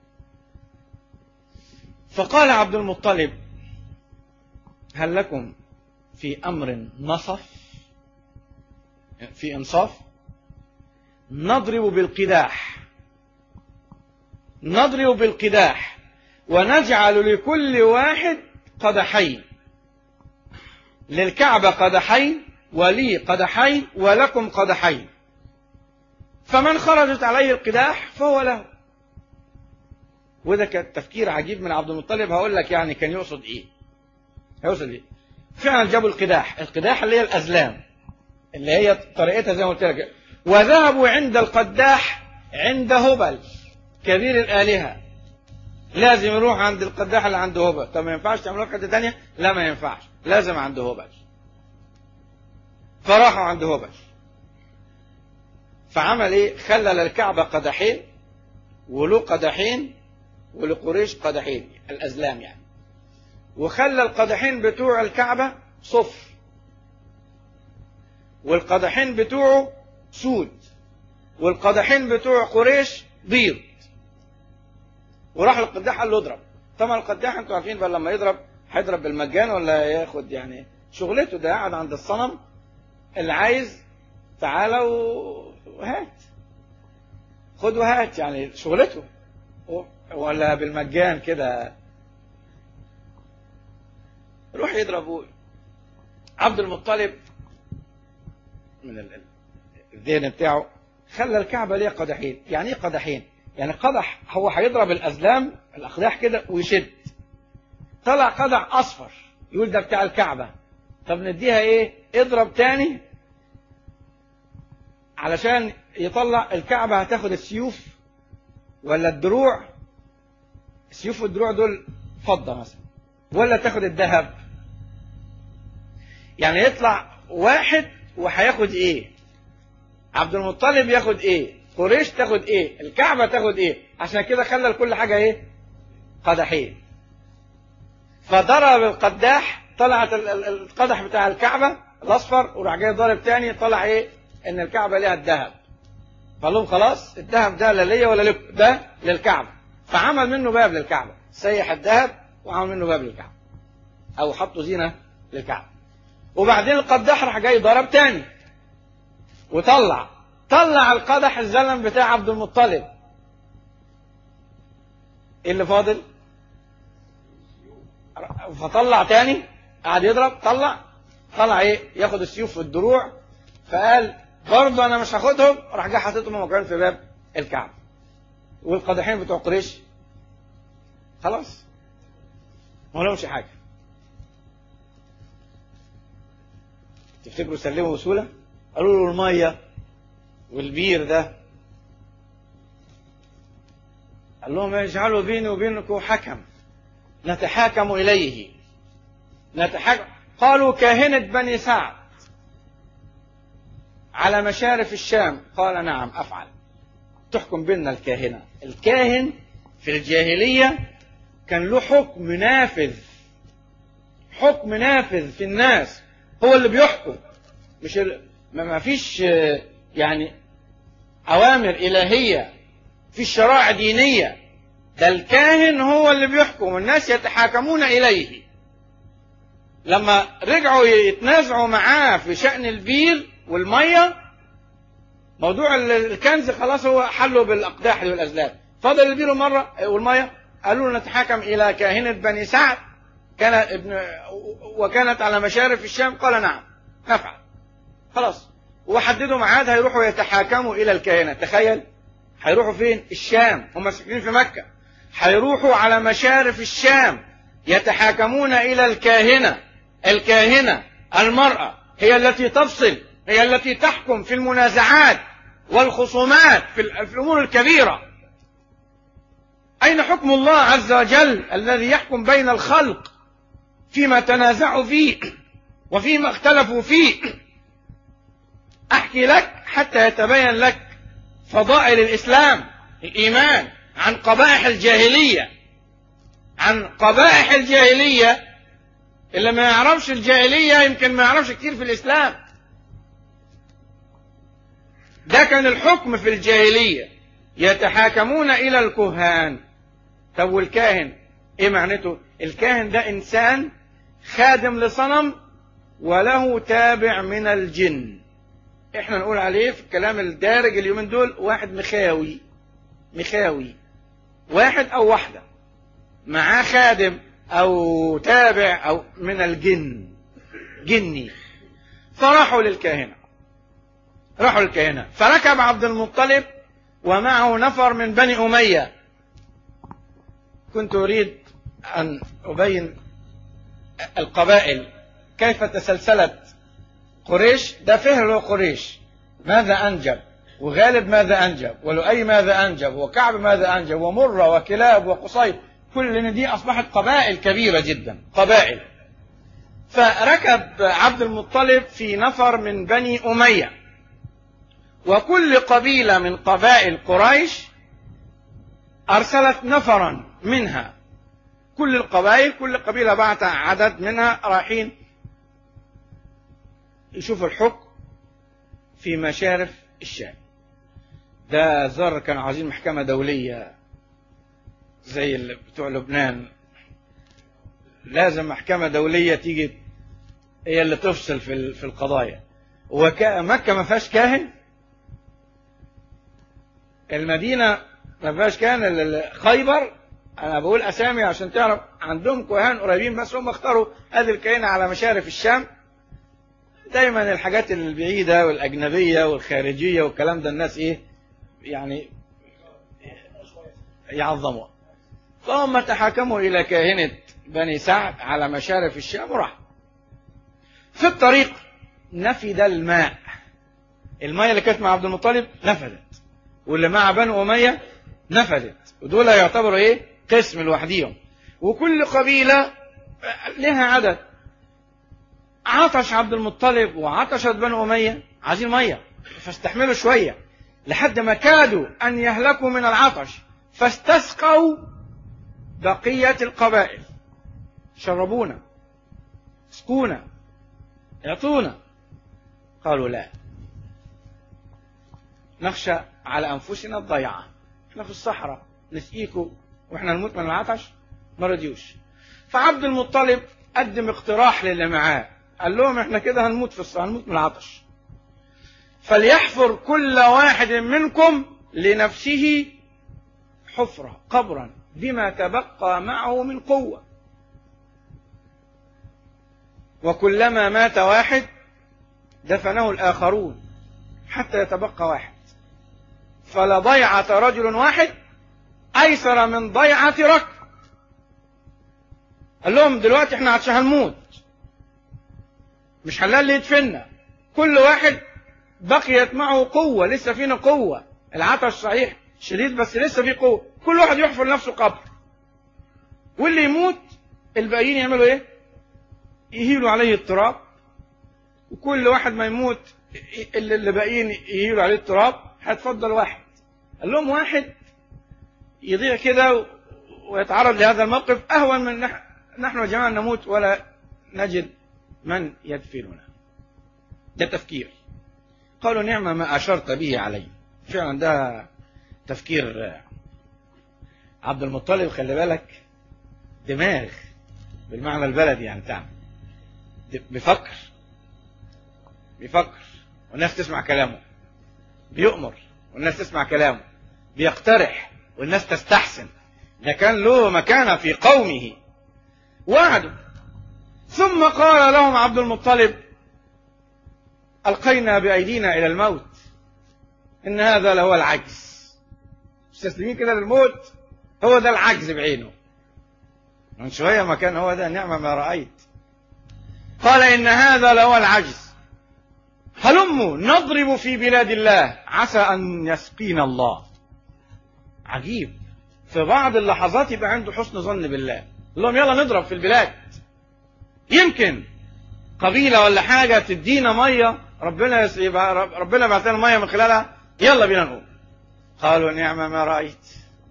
فقال عبد المطلب هل لكم في أمر نصف في إنصاف نضرب بالقداح نضرب بالقداح ونجعل لكل واحد قدحين للكعبة قدحين ولي قدحين ولكم قدحين فمن خرجت عليه القداح فهو له وده كان تفكير عجيب من عبد المطلب هقول لك يعني كان يقصد ايه يقصد ايه فعلا جابوا القداح القداح اللي هي الازلام اللي هي طريقتها زي ما قلت لك وذهبوا عند القداح عند هبل كبير الآلهة لازم يروح عند القداح اللي عنده هبل طب ما ينفعش تعملوها في حته ثانيه لا ما ينفعش لازم عنده هبل فراحوا عند هبل فعمل ايه خلى للكعبة قدحين وله قدحين ولقريش قدحين الأزلام يعني وخلى القدحين بتوع الكعبة صفر والقدحين بتوعه سود والقدحين بتوع قريش بيض وراح للقداح قال له اضرب طبعا القداح انتوا عارفين بقى لما يضرب هيضرب بالمجان ولا ياخد يعني شغلته ده قاعد عند الصنم اللي عايز تعالى و- وهات خد وهات يعني شغلته و- ولا بالمجان كده روح يضربوا عبد المطلب من ال- ال- الذهن بتاعه خلى الكعبة ليه قدحين يعني ايه قدحين يعني قدح هو هيضرب الأزلام الأقداح كده ويشد طلع قدح أصفر يقول ده بتاع الكعبة طب نديها ايه اضرب تاني علشان يطلع الكعبة هتاخد السيوف ولا الدروع السيوف والدروع دول فضة مثلا ولا تاخد الذهب يعني يطلع واحد وهياخد ايه عبد المطلب ياخد ايه قريش تاخد ايه الكعبة تاخد ايه عشان كده خلى لكل حاجة ايه قدحين فضرب القداح طلعت ال- ال- القدح بتاع الكعبة الأصفر وراح جاي ضارب تاني طلع إيه؟ إن الكعبة ليها الذهب. قال لهم خلاص الذهب ده لا ليا ولا لكم ده للكعبة. فعمل منه باب للكعبة، سيح الذهب وعمل منه باب للكعبة. أو حطوا زينة للكعبة. وبعدين القداح راح جاي ضرب تاني. وطلع طلع القدح الزلم بتاع عبد المطلب. إيه اللي فاضل؟ فطلع تاني قعد يضرب طلع طلع ايه ياخد السيوف والدروع فقال برضه انا مش هاخدهم راح جه حاططهم مكان في باب الكعبه والقدحين بتوع قريش خلاص ما لهمش حاجه تفتكروا سلموا بسهوله قالوا له الميه والبير ده قال لهم اجعلوا بيني وبينكم حكم نتحاكم إليه نتحاكم قالوا كاهنة بني سعد على مشارف الشام قال نعم أفعل تحكم بيننا الكاهنة الكاهن في الجاهلية كان له حكم نافذ حكم نافذ في الناس هو اللي بيحكم مش ال... ما ما فيش آه، يعني أوامر إلهية في شرائع دينية ده الكاهن هو اللي بيحكم الناس يتحاكمون إليه لما رجعوا يتنازعوا معاه في شأن البير والمية موضوع ال- الكنز خلاص هو حله بالأقداح دي والأزلام فضل البير مرة والمية قالوا له نتحاكم إلى كاهنة بني سعد كان ابن وكانت على مشارف الشام قال نعم نفعل خلاص وحددوا ميعاد هيروحوا يتحاكموا إلى الكاهنة تخيل هيروحوا فين الشام هم ساكنين في مكة هيروحوا على مشارف الشام يتحاكمون إلى الكاهنة الكاهنة المرأة هي التي تفصل هي التي تحكم في المنازعات والخصومات في ال- في الأمور الكبيرة أين حكم الله عز وجل الذي يحكم بين الخلق فيما تنازعوا فيه وفيما اختلفوا فيه أحكي لك حتى يتبين لك فضائل الإسلام الإيمان عن قبائح الجاهلية عن قبائح الجاهلية اللي ما يعرفش الجاهلية يمكن ما يعرفش كتير في الإسلام ده كان الحكم في الجاهلية يتحاكمون إلى الكهان طب والكاهن إيه معناته الكاهن ده إنسان خادم لصنم وله تابع من الجن احنا نقول عليه في الكلام الدارج اليومين دول واحد مخاوي مخاوي واحد او واحدة معاه خادم او تابع او من الجن جني فراحوا للكاهنة راحوا للكاهنة فركب عبد المطلب ومعه نفر من بني أمية كنت أريد أن أبين القبائل كيف تسلسلت قريش ده فهر قريش ماذا أنجب وغالب ماذا أنجب ولؤي ماذا أنجب وكعب ماذا أنجب ومرة وكلاب وقصي كل إن دي أصبحت قبائل كبيرة جدا قبائل فركب عبد المطلب في نفر من بني أمية وكل قبيلة من قبائل قريش أرسلت نفرا منها كل القبائل كل قبيلة بعت عدد منها رايحين يشوفوا الحكم في مشارف الشام ده زر كانوا عايزين محكمة دولية زي اللي بتوع لبنان لازم محكمة دولية تيجي هي اللي تفصل في ال- في القضايا ومكة ما فيهاش كاهن المدينة ما فيهاش كاهن ال- ال- خيبر أنا بقول أسامي عشان تعرف عندهم كهان قريبين بس هم اختاروا هذه الكهنة على مشارف الشام دايما الحاجات البعيدة والأجنبية والخارجية والكلام ده الناس إيه يعني يعظموها فهم تحاكموا إلى كاهنة بني سعد على مشارف الشام وراح في الطريق نفد الماء المية اللي كانت مع عبد المطلب نفدت واللي مع بنو أمية نفدت ودول يعتبروا إيه قسم لوحديهم وكل قبيلة لها عدد عطش عبد المطلب وعطشت بنو أمية عايزين مية فاستحملوا شوية لحد ما كادوا أن يهلكوا من العطش فاستسقوا بقية القبائل شربونا اسقونا اعطونا قالوا لا نخشى على أنفسنا الضيعة احنا في الصحراء نسقيكم واحنا نموت من العطش ما رضيوش فعبد المطلب قدم اقتراح للي معاه قال لهم احنا كده هنموت في الصحراء هنموت من العطش فليحفر كل واحد منكم لنفسه حفرة قبرا بما تبقى معه من قوة وكلما مات واحد دفنه الآخرون حتى يتبقى واحد فلضيعة رجل واحد أيسر من ضيعة ركب قال لهم دلوقتي احنا عشان هنموت مش هنلاقي اللي يدفننا كل واحد بقيت معه قوة لسه فينا قوة العطش صحيح شديد بس لسه في قوة كل واحد يحفر لنفسه قبر واللي يموت الباقيين يعملوا ايه يهيلوا عليه التراب وكل واحد ما يموت اللي اللي باقيين يهيلوا عليه التراب هيتفضل واحد قال لهم واحد يضيع كده ويتعرض لهذا الموقف اهون من نح- نحن جميعا نموت ولا نجد من يدفننا ده تفكير قالوا نعم ما أشرت به علي فعلا ده تفكير عبد المطلب خلي بالك دماغ بالمعنى البلدي يعني بتاعنا د- بيفكر بيفكر والناس تسمع كلامه بيؤمر والناس تسمع كلامه بيقترح والناس تستحسن ده كان له مكانة في قومه وعدوا ثم قال لهم عبد المطلب ألقينا بأيدينا إلى الموت إن هذا لهو العجز مستسلمين كده للموت هو ده العجز بعينه من شوية ما كان هو ده نعمة ما رأيت قال إن هذا لهو العجز هلموا نضرب في بلاد الله عسى أن يسقينا الله عجيب في بعض اللحظات يبقى عنده حسن ظن بالله يقول لهم يلا نضرب في البلاد يمكن قبيلة ولا حاجة تدينا مية ربنا يس- يبقى رب- ربنا بعت لنا مية من خلالها يلا بينا نقوم قالوا نعم ما رأيت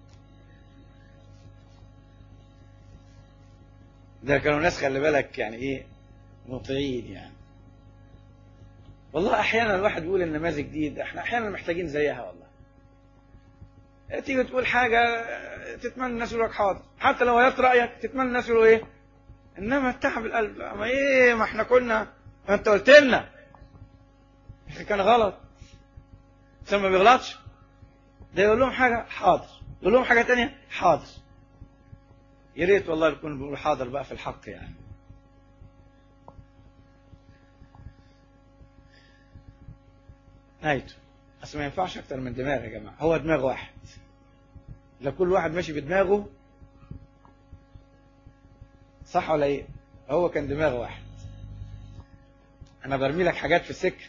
ده كانوا ناس خلي بالك يعني ايه مطيعين يعني والله احيانا الواحد بيقول النماذج دي احنا احيانا محتاجين زيها والله تيجي تقول حاجة تتمنى الناس يقولوا لك حاضر حتى لو غيرت رأيك تتمنى الناس يقولوا ايه انما التعب القلب اما ايه ما احنا كنا ما انت قلت لنا كان غلط ثم ما بيغلطش ده يقول لهم حاجة حاضر يقول لهم حاجة تانية حاضر يا ريت والله يكون بيقول حاضر بقى في الحق يعني نهايته بس ما ينفعش اكتر من دماغ يا جماعه هو دماغ واحد لو كل واحد ماشي بدماغه صح ولا ايه هو كان دماغ واحد انا برمي لك حاجات في السكه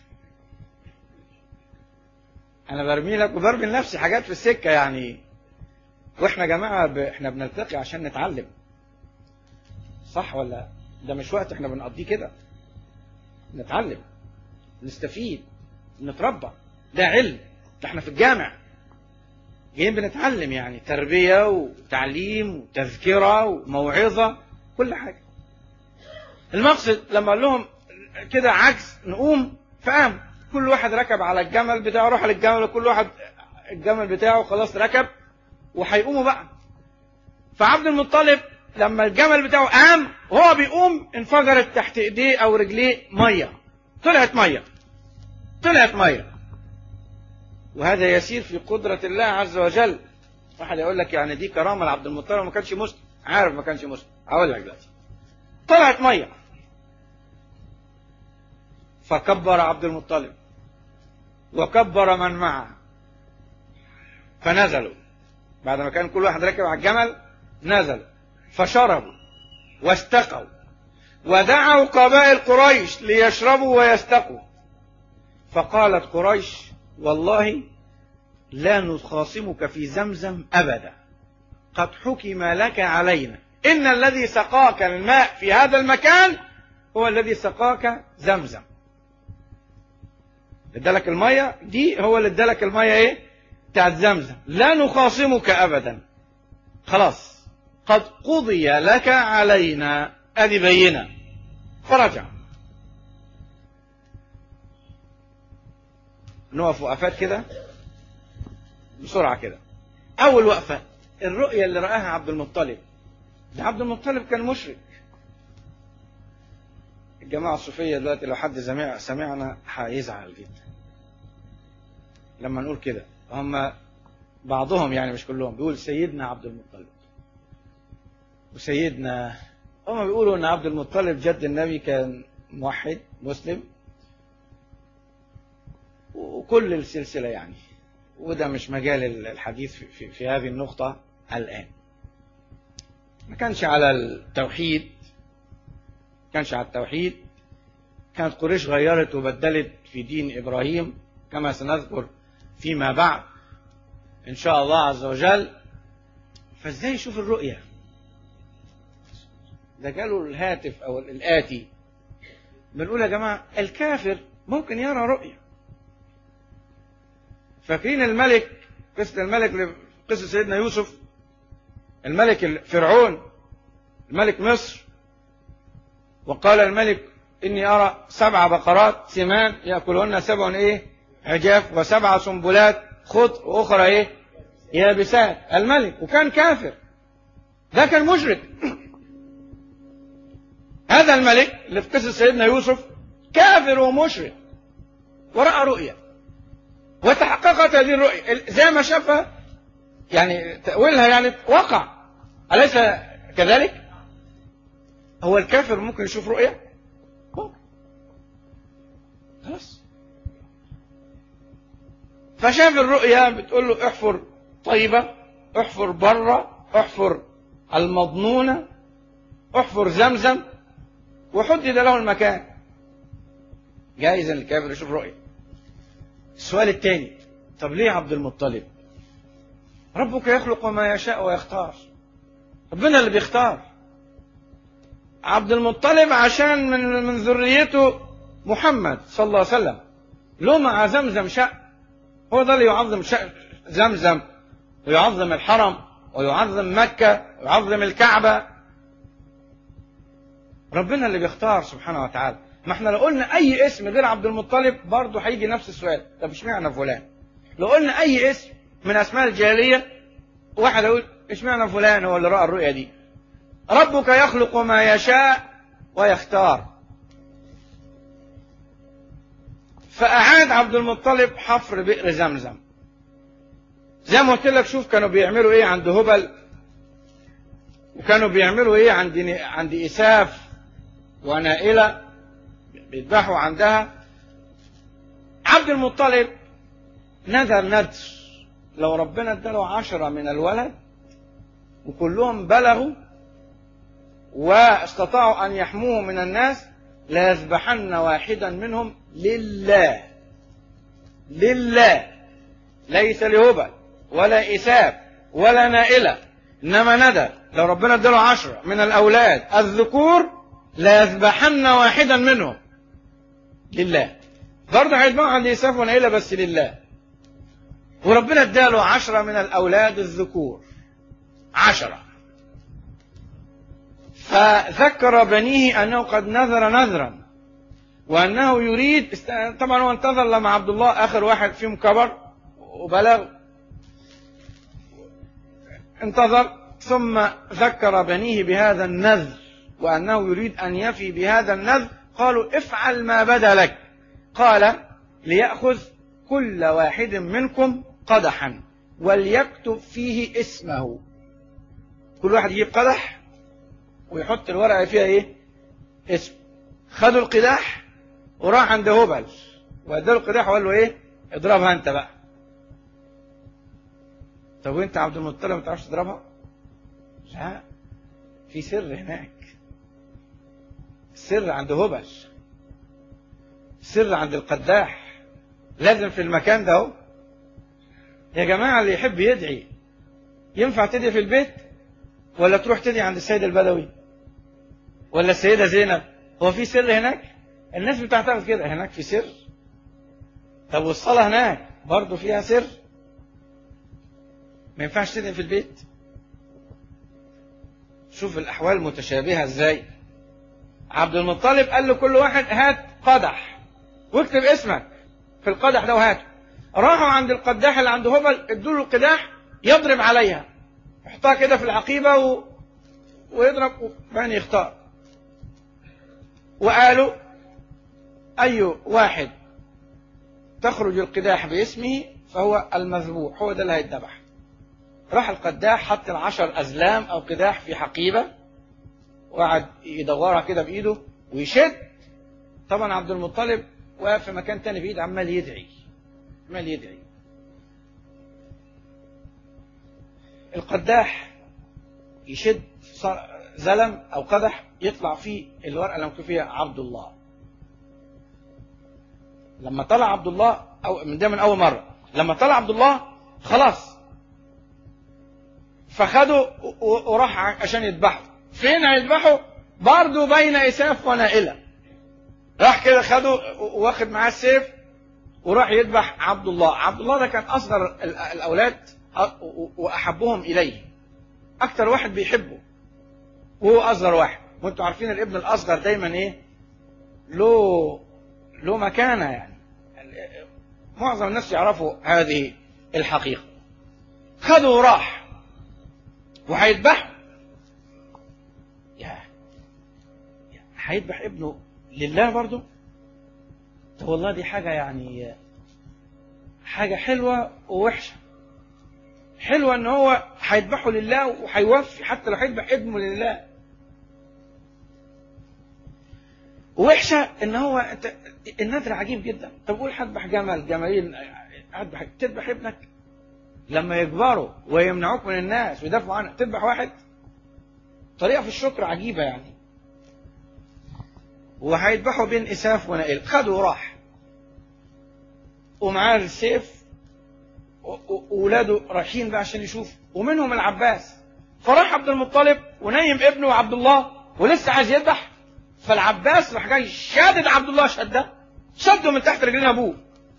انا برمي لك وبرمي لنفسي حاجات في السكه يعني واحنا يا جماعه ب... احنا بنلتقي عشان نتعلم صح ولا ده مش وقت احنا بنقضيه كده نتعلم نستفيد نتربى ده علم ده احنا في الجامع جايين بنتعلم يعني تربية وتعليم وتذكرة وموعظة كل حاجة المقصد لما قال لهم كده عكس نقوم فقام كل واحد ركب على الجمل بتاعه راح للجمل وكل واحد الجمل بتاعه خلاص ركب وهيقوموا بقى فعبد المطلب لما الجمل بتاعه قام وهو بيقوم انفجرت تحت ايديه او رجليه ميه طلعت ميه طلعت ميه وهذا يسير في قدرة الله عز وجل واحد يقول لك يعني دي كرامة لعبد المطلب ما كانش مسلم عارف ما كانش مسلم هقول لك دلوقتي طلعت ميه فكبر عبد المطلب وكبر من معه فنزلوا بعد ما كان كل واحد راكب على الجمل نزلوا فشربوا واستقوا ودعوا قبائل قريش ليشربوا ويستقوا فقالت قريش والله لا نخاصمك في زمزم ابدا قد حكم لك علينا ان الذي سقاك الماء في هذا المكان هو الذي سقاك زمزم ادالك الميه دي هو اللي ادالك الميه ايه بتاعت زمزم لا نخاصمك ابدا خلاص قد قضي لك علينا ادي بينه فرجع نقف وقفات كده بسرعه كده اول وقفه الرؤيه اللي راها عبد المطلب ده عبد المطلب كان مشرك الجماعه الصوفيه دلوقتي لو حد سمع سمعنا هيزعل جدا لما نقول كده هم بعضهم يعني مش كلهم بيقول سيدنا عبد المطلب وسيدنا هم بيقولوا ان عبد المطلب جد النبي كان موحد مسلم وكل السلسله يعني وده مش مجال الحديث في, في, في هذه النقطه الان ما كانش على التوحيد ما كانش على التوحيد كانت قريش غيرت وبدلت في دين ابراهيم كما سنذكر فيما بعد ان شاء الله عز وجل فازاي يشوف الرؤيه ده جاله الهاتف او الاتي بنقول يا جماعه الكافر ممكن يرى رؤيه فاكرين الملك قصه الملك قصه سيدنا يوسف الملك فرعون الملك مصر وقال الملك اني ارى سبع بقرات سمان ياكلهن سبع ايه عجاف وسبع سنبلات خضر واخرى ايه يابسات الملك وكان كافر ده كان مشرك هذا الملك اللي في قصه سيدنا يوسف كافر ومشرك وراى رؤيا وتحققت هذه الرؤيا زي ما شافها يعني تأويلها يعني وقع أليس كذلك؟ هو الكافر ممكن يشوف رؤيا؟ ممكن خلاص فشاف الرؤيا بتقول له احفر طيبة احفر برة احفر المضنونة احفر زمزم وحدد له المكان جائز ان الكافر يشوف رؤيا السؤال الثاني طب ليه عبد المطلب ربك يخلق ما يشاء ويختار ربنا اللي بيختار عبد المطلب عشان من من ذريته محمد صلى الله عليه وسلم له مع زمزم شأن هو ده اللي يعظم شأن زمزم ويعظم الحرم ويعظم مكة ويعظم الكعبة ربنا اللي بيختار سبحانه وتعالى ما احنا لو قلنا اي اسم غير عبد المطلب برضه هيجي نفس السؤال طب اشمعنى فلان لو قلنا اي اسم من اسماء الجاهليه واحد يقول اشمعنى فلان هو اللي راى الرؤيا دي ربك يخلق ما يشاء ويختار فأعاد عبد المطلب حفر بئر زمزم زي ما قلت لك شوف كانوا بيعملوا ايه عند هبل وكانوا بيعملوا ايه عند عند إساف ونائلة بيذبحوا عندها عبد المطلب نذر نذر لو ربنا اداله عشرة من الولد وكلهم بلغوا واستطاعوا أن يحموه من الناس ليذبحن واحدا منهم لله لله ليس لهبل ولا إساب ولا نائلة إنما ندى لو ربنا اداله عشرة من الأولاد الذكور ليذبحن واحدا منهم لله برضه هيذبحوا عند إساف ونائلة بس لله وربنا اداله عشرة من الأولاد الذكور عشرة فذكر بنيه أنه قد نذر نذرا وأنه يريد است- طبعا هو انتظر لما عبد الله آخر واحد فيهم كبر وبلغ انتظر ثم ذكر بنيه بهذا النذر وأنه يريد أن يفي بهذا النذر قالوا افعل ما بدا لك قال ليأخذ كل واحد منكم قدحا وليكتب فيه اسمه كل واحد يجيب قدح ويحط الورقة فيها ايه اسم خدوا القداح وراح عند هبل واداله القداح وقال له ايه اضربها انت بقى طب وانت عبد المطلب ما تعرفش تضربها لا في سر هناك السر عند هبل السر عند القداح لازم في المكان ده اهو يا جماعة اللي يحب يدعي ينفع تدعي في البيت ولا تروح تدعي عند السيد البدوي ولا السيدة زينب هو في سر هناك الناس بتعتقد كده هناك في سر طب والصلاة هناك برضه فيها سر ما ينفعش تدعي في البيت شوف الأحوال متشابهة ازاي عبد المطلب قال له كل واحد هات قدح واكتب اسمك في القدح ده وهاته راحوا عند القداح اللي عند هبل ادوا له القداح يضرب عليها يحطها كده في العقيبة و... ويضرب وبعدين يختار وقالوا أي واحد تخرج القداح باسمه فهو المذبوح هو ده اللي هيتذبح راح القداح حط العشر أزلام أو قداح في حقيبة وقعد يدورها كده بإيده ويشد طبعا عبد المطلب واقف في مكان تاني بعيد عمال يدعي عمال يدعي القداح يشد ص- زلم او قدح يطلع فيه الورقه اللي مكتوب فيها عبد الله لما طلع عبد الله او من ده من اول مره لما طلع عبد الله خلاص فخده و- و- وراح ع- عشان يذبحه فين هيذبحه برضه بين اساف ونائله راح كده خده و- واخد معاه السيف وراح يذبح عبد الله عبد الله ده كان اصغر ال- الاولاد أ- و- واحبهم اليه اكتر واحد بيحبه وهو اصغر واحد وانتوا عارفين الابن الاصغر دايما ايه له له مكانه يعني ال- معظم الناس يعرفوا هذه الحقيقه خده وراح وهيذبحه يا يا- هيذبح ابنه لله برضه طب والله دي حاجة يعني حاجة حلوة ووحشة حلوة ان هو هيذبحه لله وهيوفي حتى لو هيذبح ابنه لله ووحشة ان هو انت النذر عجيب جدا طب قول هذبح جمل جمالين هذبح تذبح ابنك لما يكبروا ويمنعوك من الناس ويدافعوا عنك تذبح واحد طريقة في الشكر عجيبة يعني وهيذبحوا بين اساف ونائل خدوا وراح ومعاه السيف و- و- وولاده رايحين بقى عشان يشوف ومنهم العباس فراح عبد المطلب ونيم ابنه عبد الله ولسه عايز يذبح فالعباس راح جاي شادد عبد الله شده شده من تحت رجلين ابوه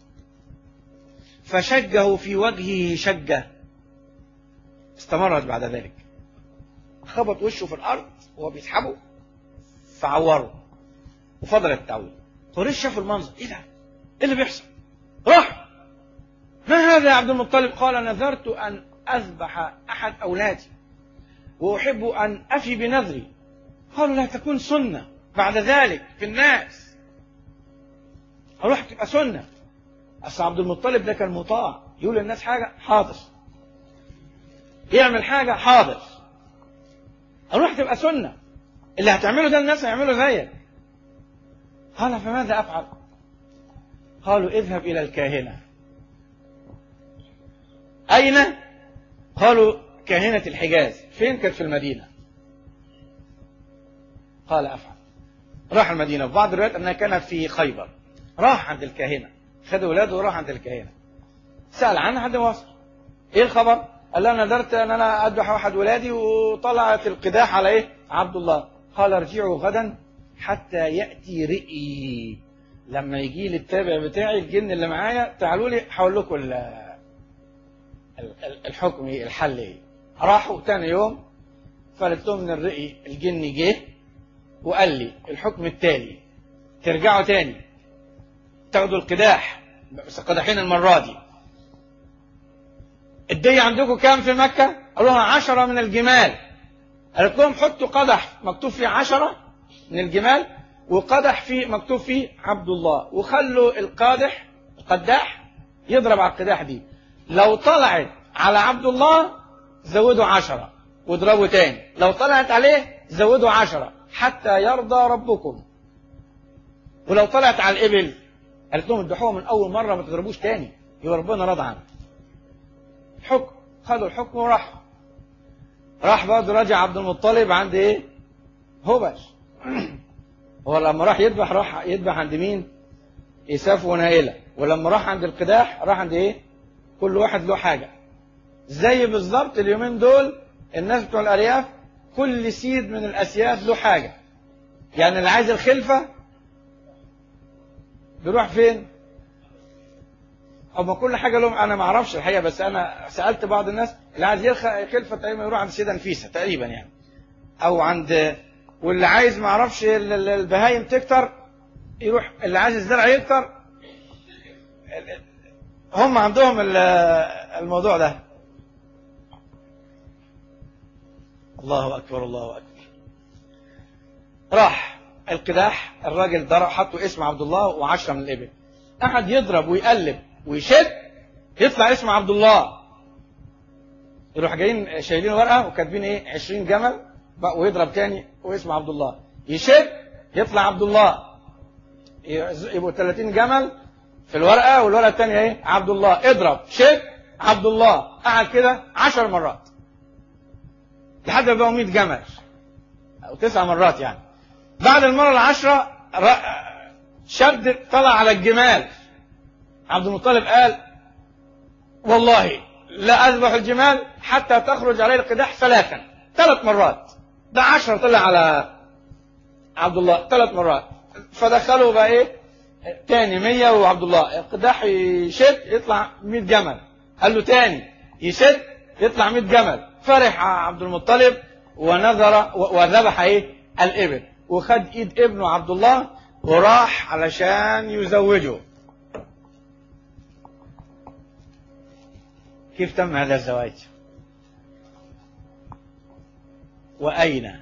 فشجه في وجهه شجه استمرت بعد ذلك خبط وشه في الارض وهو بيسحبه فعوره وفضل التعويض قريش شاف المنظر ايه ده؟ ايه اللي بيحصل؟ راح ما هذا يا عبد المطلب؟ قال نذرت ان اذبح احد اولادي واحب ان افي بنذري قالوا لا تكون سنه بعد ذلك في الناس اروح تبقى سنه اصل عبد المطلب ده كان مطاع يقول للناس حاجه حاضر يعمل حاجه حاضر اروح تبقى سنه اللي هتعمله ده الناس هيعملوا زيك قال فماذا افعل قالوا اذهب الى الكاهنه اين قالوا كاهنه الحجاز فين كانت في المدينه قال افعل راح المدينه في بعض الروايات انها كانت في خيبر راح عند الكاهنه خد اولاده وراح عند الكاهنه سال عنها حد وصل ايه الخبر قال لها نذرت ان انا اذبح واحد ولادي وطلعت القداح على ايه عبد الله قال ارجعوا غدا حتى ياتي رئي لما يجي لي التابع بتاعي الجن اللي معايا تعالوا لي هقول لكم ال- ال- ال- الحكم ايه الحل ايه راحوا تاني يوم فقالت لهم ان الرئي الجني جه وقال لي الحكم التالي ترجعوا تاني تاخدوا القداح بس قدحين المرة دي الدية عندكم كام في مكة؟ قالوا لها عشرة من الجمال قالت لهم حطوا قدح مكتوب فيه عشرة من الجمال وقدح فيه مكتوب فيه عبد الله وخلوا القادح القداح يضرب على القداح دي لو طلعت على عبد الله زودوا عشرة واضربوا تاني لو طلعت عليه زودوا عشرة حتى يرضى ربكم ولو طلعت على الإبل قالت لهم اذبحوها من أول مرة ما تضربوش تاني يبقى ربنا راضى عنه حكم خدوا الحكم وراحوا راح برضه رجع عبد المطلب عند ايه؟ هبش هو لما راح يذبح راح يذبح عند مين؟ إساف ونائلة ولما راح عند القداح راح عند ايه؟ كل واحد له حاجة زي بالظبط اليومين دول الناس بتوع الأرياف كل سيد من الأسياد له حاجة يعني اللي عايز الخلفة بيروح فين؟ أما كل حاجة لهم أنا ما أعرفش الحقيقة بس أنا سألت بعض الناس اللي عايز يلخ- خلفة تقريبا يروح عند السيدة نفيسة تقريبا يعني أو عند واللي عايز ما أعرفش ال- ال- البهايم تكتر يروح اللي عايز الزرع يكتر هم عندهم ال- الموضوع ده الله أكبر الله أكبر راح القداح الراجل ضرب حطوا اسم عبد الله وعشرة من الإبل قعد يضرب ويقلب ويشد يطلع اسم عبد الله يروح جايين شايلين ورقة وكاتبين ايه 20 جمل بقى ويضرب تاني واسم عبد الله يشد يطلع عبد الله يبقوا 30 جمل في الورقة والورقة الثانية ايه عبد الله اضرب شد عبد الله قعد كده 10 مرات لحد ما بقوا 100 جمل او تسع مرات يعني بعد المرة العشرة ر- شد طلع على الجمال عبد المطلب قال والله لا أذبح الجمال حتى تخرج عليه القداح ثلاثا ثلاث مرات ده عشرة طلع على عبد الله ثلاث مرات فدخلوا بقى ايه تاني مية وعبد الله القداح يشد يطلع مية جمل قال له تاني يشد يطلع مية جمل فرح عبد المطلب ونظر و- وذبح ايه الابل وخد ايد ابنه عبد الله وراح علشان يزوجه كيف تم هذا الزواج وأين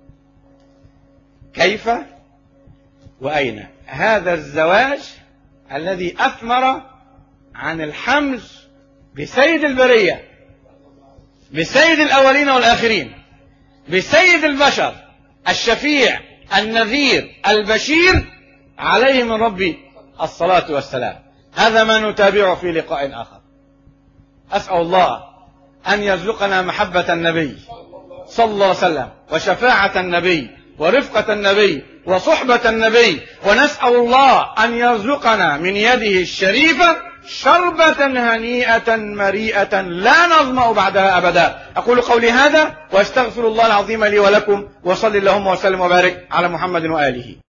كيف وأين هذا الزواج الذي أثمر عن الحمل بسيد البرية بسيد الأولين والآخرين بسيد البشر الشفيع النذير البشير عليه من ربي الصلاة والسلام هذا ما نتابعه في لقاء آخر أسأل الله أن يرزقنا محبة النبي صلى الله عليه وسلم وشفاعة النبي ورفقة النبي وصحبة النبي ونسأل الله أن يرزقنا من يده الشريفة شربة هنيئة مريئة لا نظمأ بعدها أبدا أقول قولي هذا وأستغفر الله العظيم لي ولكم وصل اللهم وسلم وبارك على محمد وآله